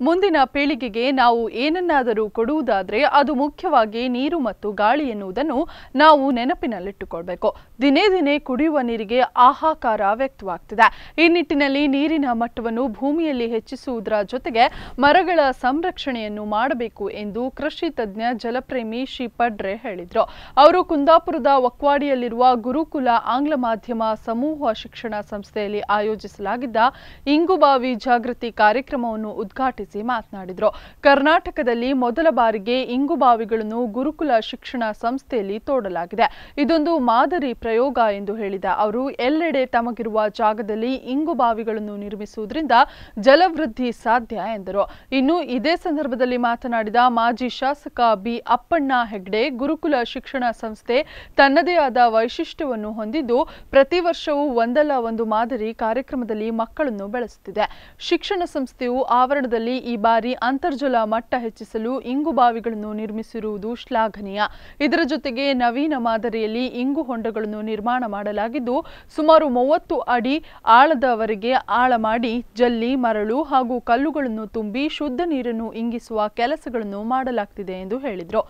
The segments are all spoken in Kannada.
ಮುಂದಿನ ಪೀಳಿಗೆಗೆ ನಾವು ಏನನ್ನಾದರೂ ಕೊಡುವುದಾದರೆ ಅದು ಮುಖ್ಯವಾಗಿ ನೀರು ಮತ್ತು ಗಾಳಿ ಎನ್ನುವುದನ್ನು ನಾವು ನೆನಪಿನಲ್ಲಿಟ್ಟುಕೊಳ್ಬೇಕು ದಿನೇ ದಿನೇ ಕುಡಿಯುವ ನೀರಿಗೆ ಆಹಾಕಾರ ವ್ಯಕ್ತವಾಗ್ತಿದೆ ಈ ನಿಟ್ಟಿನಲ್ಲಿ ನೀರಿನ ಮಟ್ಟವನ್ನು ಭೂಮಿಯಲ್ಲಿ ಹೆಚ್ಚಿಸುವುದರ ಜೊತೆಗೆ ಮರಗಳ ಸಂರಕ್ಷಣೆಯನ್ನು ಮಾಡಬೇಕು ಎಂದು ಕೃಷಿ ತಜ್ಞ ಜಲಪ್ರೇಮಿ ಶ್ರೀಪಡ್ರೆ ಹೇಳಿದರು ಅವರು ಕುಂದಾಪುರದ ಒಕ್ವಾಡಿಯಲ್ಲಿರುವ ಗುರುಕುಲ ಆಂಗ್ಲ ಮಾಧ್ಯಮ ಸಮೂಹ ಶಿಕ್ಷಣ ಸಂಸ್ಥೆಯಲ್ಲಿ ಆಯೋಜಿಸಲಾಗಿದ್ದ ಇಂಗುಬಾವಿ ಜಾಗೃತಿ ಕಾರ್ಯಕ್ರಮವನ್ನು ಉದ್ಘಾಟಿಸಿ ಮಾತನಾಡಿದರು ಕರ್ನಾಟಕದಲ್ಲಿ ಮೊದಲ ಬಾರಿಗೆ ಇಂಗುಬಾವಿಗಳನ್ನು ಗುರುಕುಲ ಶಿಕ್ಷಣ ಸಂಸ್ಥೆಯಲ್ಲಿ ತೋಡಲಾಗಿದೆ ಇದೊಂದು ಮಾದರಿ ಪ್ರಯೋಗ ಎಂದು ಹೇಳಿದ ಅವರು ಎಲ್ಲೆಡೆ ತಮಗಿರುವ ಜಾಗದಲ್ಲಿ ಇಂಗುಬಾವಿಗಳನ್ನು ನಿರ್ಮಿಸುವುದರಿಂದ ಜಲವೃದ್ಧಿ ಸಾಧ್ಯ ಎಂದರು ಇನ್ನು ಇದೇ ಸಂದರ್ಭದಲ್ಲಿ ಮಾತನಾಡಿದ ಮಾಜಿ ಶಾಸಕ ಬಿ ಅಪ್ಪಣ್ಣ ಹೆಗ್ಡೆ ಗುರುಕುಲ ಶಿಕ್ಷಣ ಸಂಸ್ಥೆ ತನ್ನದೇ ಆದ ವೈಶಿಷ್ಟ್ಯವನ್ನು ಹೊಂದಿದ್ದು ಪ್ರತಿ ವರ್ಷವೂ ಒಂದಲ್ಲ ಒಂದು ಮಾದರಿ ಕಾರ್ಯಕ್ರಮದಲ್ಲಿ ಮಕ್ಕಳನ್ನು ಬೆಳೆಸುತ್ತಿದೆ ಶಿಕ್ಷಣ ಸಂಸ್ಥೆಯು ಆವರಣದಲ್ಲಿ ಈ ಬಾರಿ ಅಂತರ್ಜಲ ಮಟ್ಟ ಹೆಚ್ಚಿಸಲು ಇಂಗುಬಾವಿಗಳನ್ನು ನಿರ್ಮಿಸಿರುವುದು ಶ್ಲಾಘನೀಯ ಇದರ ಜೊತೆಗೆ ನವೀನ ಮಾದರಿಯಲ್ಲಿ ಇಂಗು ಹೊಂಡಗಳನ್ನು ನಿರ್ಮಾಣ ಮಾಡಲಾಗಿದ್ದು ಸುಮಾರು ಮೂವತ್ತು ಅಡಿ ಆಳದವರೆಗೆ ಆಳ ಮಾಡಿ ಜಲ್ಲಿ ಮರಳು ಹಾಗೂ ಕಲ್ಲುಗಳನ್ನು ತುಂಬಿ ಶುದ್ಧ ನೀರನ್ನು ಇಂಗಿಸುವ ಕೆಲಸಗಳನ್ನು ಮಾಡಲಾಗ್ತಿದೆ ಎಂದು ಹೇಳಿದರು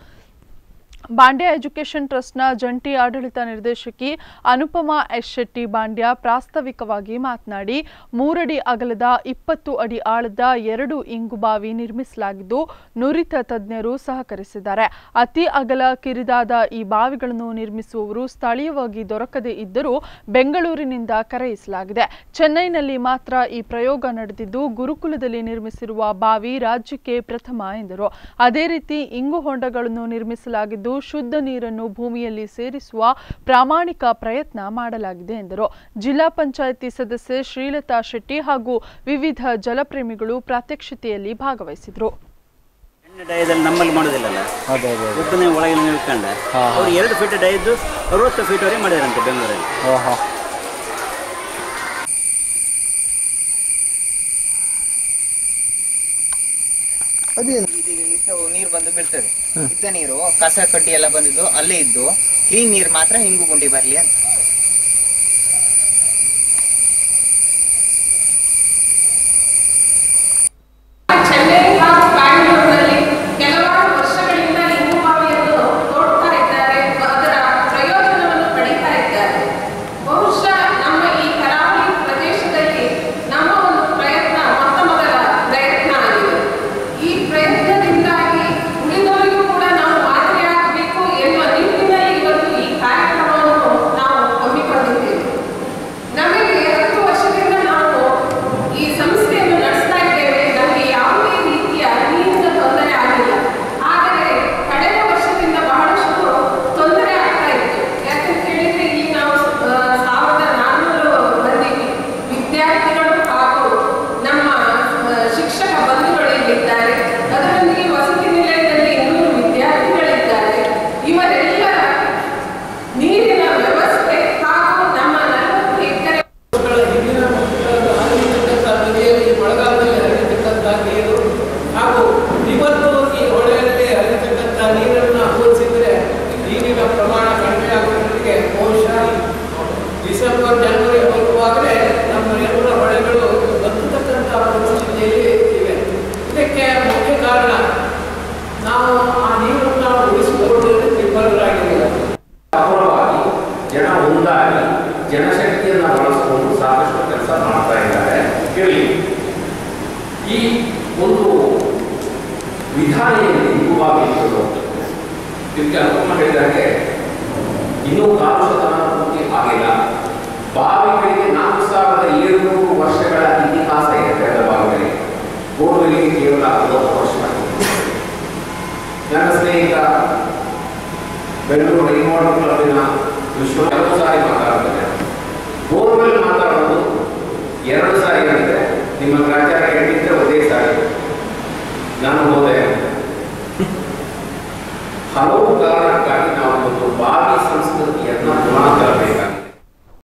ಬಾಂಡ್ಯ ಎಜುಕೇಷನ್ ಟ್ರಸ್ಟ್ನ ಜಂಟಿ ಆಡಳಿತ ನಿರ್ದೇಶಕಿ ಅನುಪಮಾ ಎಸ್ ಶೆಟ್ಟಿ ಬಾಂಡ್ಯ ಪ್ರಾಸ್ತಾವಿಕವಾಗಿ ಮಾತನಾಡಿ ಮೂರಡಿ ಅಗಲದ ಇಪ್ಪತ್ತು ಅಡಿ ಆಳದ ಎರಡು ಇಂಗುಬಾವಿ ನಿರ್ಮಿಸಲಾಗಿದ್ದು ನುರಿತ ತಜ್ಞರು ಸಹಕರಿಸಿದ್ದಾರೆ ಅತಿ ಅಗಲ ಕಿರಿದಾದ ಈ ಬಾವಿಗಳನ್ನು ನಿರ್ಮಿಸುವವರು ಸ್ಥಳೀಯವಾಗಿ ದೊರಕದೇ ಇದ್ದರೂ ಬೆಂಗಳೂರಿನಿಂದ ಕರೆಯಿಸಲಾಗಿದೆ ಚೆನ್ನೈನಲ್ಲಿ ಮಾತ್ರ ಈ ಪ್ರಯೋಗ ನಡೆದಿದ್ದು ಗುರುಕುಲದಲ್ಲಿ ನಿರ್ಮಿಸಿರುವ ಬಾವಿ ರಾಜ್ಯಕ್ಕೆ ಪ್ರಥಮ ಎಂದರು ಅದೇ ರೀತಿ ಇಂಗು ಹೊಂಡಗಳನ್ನು ನಿರ್ಮಿಸಲಾಗಿದ್ದು ಶುದ್ಧ ನೀರನ್ನು ಭೂಮಿಯಲ್ಲಿ ಸೇರಿಸುವ ಪ್ರಾಮಾಣಿಕ ಪ್ರಯತ್ನ ಮಾಡಲಾಗಿದೆ ಎಂದರು ಜಿಲ್ಲಾ ಪಂಚಾಯಿತಿ ಸದಸ್ಯೆ ಶ್ರೀಲತಾ ಶೆಟ್ಟಿ ಹಾಗೂ ವಿವಿಧ ಜಲಪ್ರೇಮಿಗಳು ಪ್ರಾತ್ಯಕ್ಷಿತೆಯಲ್ಲಿ ಭಾಗವಹಿಸಿದರು ಎಣ್ಣೆ ಡಯದಲ್ಲಿ ನಮ್ಮಲ್ಲಿ ಮಾಡೋದಿಲ್ಲಲ್ಲ ಅದೇ ಅದೇ ಅದೇ ಉದ್ದನೆ ಒಳಗೆ ನಿಲ್ಕೊಂಡ ಅವ್ರು ಎರಡು ಫೀಟ್ ಡಯದ್ದು ಅರವತ್ತು ಫೀಟ್ ವರೆಗೆ ಮಾಡಿದಾರಂತೆ ಬೆಂಗಳೂರಲ್ಲಿ ಓಹೋ ಇದೀಗ ಇಷ್ಟು ನೀರು ಬಂದು ಬೀಳ್ತದೆ ಇದ್ದ ನೀರು ಕಸ ಕಡ್ಡಿ ಎಲ್ಲ ಬಂದಿದ್ದು ಅಲ್ಲೇ ಇದ್ದು ಕ್ಲೀನ್ ನೀರು ಮಾತ್ರ ಹಿಂಗು ಗುಂಡಿ ಬರ್ಲಿ ಅಂತ ಚೆನ್ನೈ ಹಾಗೂ ಬ್ಯಾಂಗ್ಳೂರಿನಲ್ಲಿ ಕೆಲವಾರು ವರ್ಷಗಳಿಂದ ಇಂಗುಬಾವಿಯನ್ನು ನೋಡ್ತಾ ಇದ್ದಾರೆ ಅದರ ಪ್ರಯೋಜನವನ್ನು ಪಡೀತಾ ಇದ್ದಾರೆ ಬಹುಶಃ ನಮ್ಮ ಈ ಕರಾವಳಿ ಪ್ರದೇಶದಲ್ಲಿ ನಮ್ಮ ಒಂದು ಪ್ರಯತ್ನ ಮೊತ್ತ ಮೊದಲ ಪ್ರಯತ್ನ ಆಗಿದೆ ಈ ಪ್ರಯತ್ನದಿಂದಾಗಿ ಉಳಿದವರಿಗೂ ಕೂಡ ನಾವು ಮಾದರಿಯಾಗಬೇಕು ಎನ್ನುವ ನಿಟ್ಟಿನಲ್ಲಿ ಇವತ್ತು ಈ ಕಾರ್ಯಕ್ರಮವನ್ನು ನಾವು ಹಮ್ಮಿಕೊಂಡಿದ್ದೇವೆ ನಮಗೆ ಹತ್ತು ವರ್ಷದಿಂದ ನಾವು ಈ ಸಂಸ್ಥೆಯನ್ನು ನಡೆಸ್ತಾ ಇದ್ದೇವೆ ನಮಗೆ ಯಾವುದೇ ರೀತಿಯ ನೀರಿನ ತೊಂದರೆ ಆಗಿಲ್ಲ ಆದರೆ ಕಳೆದ ವರ್ಷದಿಂದ ಬಹಳಷ್ಟು ತೊಂದರೆ ಆಗ್ತಾ ಇತ್ತು ಯಾಕಂತ ಹೇಳಿದ್ರೆ ಇಲ್ಲಿ ನಾವು ಆ, ಸಾವಿರದ ನಾನ್ನೂರು ಮಂದಿ ವಿದ್ಯಾರ್ಥಿಗಳು ಹಾಗೂ ನಮ್ಮ ಆ, ಶಿಕ್ಷಕ ಬಂಧುಗಳು ಇಲ್ಲಿದ್ದಾರೆ ಅದರೊಂದಿಗೆ ವಸತಿ ನಿಲಯದಲ್ಲಿ ಇನ್ನೂರು ವಿದ್ಯಾರ್ಥಿಗಳಿದ್ದಾರೆ ಇವರೆಲ್ಲರ ನೀರಿನ ವ್ಯವಸ್ಥೆ ಹಾಗೂ ನಮ್ಮ ನಲವತ್ತು ಎಕರೆ ಹಿಂದಿನ ಹರಿಯತಕ್ಕಂಥ ನದಿಯಲ್ಲಿ ಮಳೆಗಾಲದಲ್ಲಿ ಹರಿಯತಕ್ಕಂಥ ನೀರು ಹಾಗೂ ಇವತ್ತು ಈ ಹೊಳೆಯಲ್ಲಿ ಹರಿಯತಕ್ಕಂಥ ನೀರನ್ನು ಹೋಲಿಸಿದರೆ ನೀರಿನ ಪ್ರಮಾಣ ಕಡಿಮೆ ಆಗುವುದಕ್ಕೆ ಬಹುಶಃ ಡಿಸೆಂಬರ್ ಜನವರಿ ಹೋಗುವಾಗಲೇ ನಮ್ಮ ಎಲ್ಲ ಹೊಳೆಗಳು ಬತ್ತತಕ್ಕಂಥ ಪರಿಸ್ಥಿತಿಯಲ್ಲಿ ಇವೆ ಇದಕ್ಕೆ ಮುಖ್ಯ ಕಾರಣ ನಾವು ಆ ನೀರನ್ನು ಉಳಿಸಿಕೊಳ್ಳುವುದರಲ್ಲಿ ವಿಫಲರಾಗಿದ್ದೇವೆ ಸಫಲವಾಗಿ ಜನ ಒಂದಾಗಿ ಜನಶಕ್ತಿಯನ್ನು ಬಳಸಿಕೊಂಡು ಸಾಕಷ್ಟು ಕೆಲಸ ಮಾಡ್ತಾ ಇದ್ದಾರೆ ಕೇಳಿ ಈ ಒಂದು ವಿಧಾನ ಏನಿದೆ ಇಂಗುವಾಗಿ ಇದಕ್ಕೆ ಅನುಪಮ ಹೇಳಿದಾಗೆ ಇನ್ನೂ ಕಾಲು ಶತಮಾನ ಪೂರ್ತಿ ಆಗಿಲ್ಲ ಬಾವಿಗಳಿಗೆ ನಾಲ್ಕು ಸಾವಿರದ ಏಳುನೂರು ವರ್ಷಗಳ ಇತಿಹಾಸ ಇದೆ ತೆರೆದ ಬಾವಿಗಳಿಗೆ ಬೋರ್ವೆಲ್ಗೆ ಕೇವಲ ಅರವತ್ತು ವರ್ಷ ನನ್ನ ಸ್ನೇಹಿತ ಬೆಂಗಳೂರು ರೈನ್ವಾಟರ್ ಕ್ಲಬ್ಬಿನ ವಿಶ್ವ ಎರಡು ಸಾರಿ ಮಾತಾಡ್ತಾರೆ ಬೋರ್ವೆಲ್ ಮಾತಾಡೋದು ಎರಡು ಸಾರಿ ಹೇಳಿದ್ರೆ ನಿಮ್ಮ ಗ್ರಾಚಾರ ಹೇಳಿದ್ರೆ ಒಂದೇ ಸಾರಿ ನಾನು ಹೋದೆ ಹಲವು ಕಾರಣಕ್ಕಾಗಿ ನಾವು ಒಂದು ಬಾವಿ ಸಂಸ್ಕೃತಿಯನ್ನ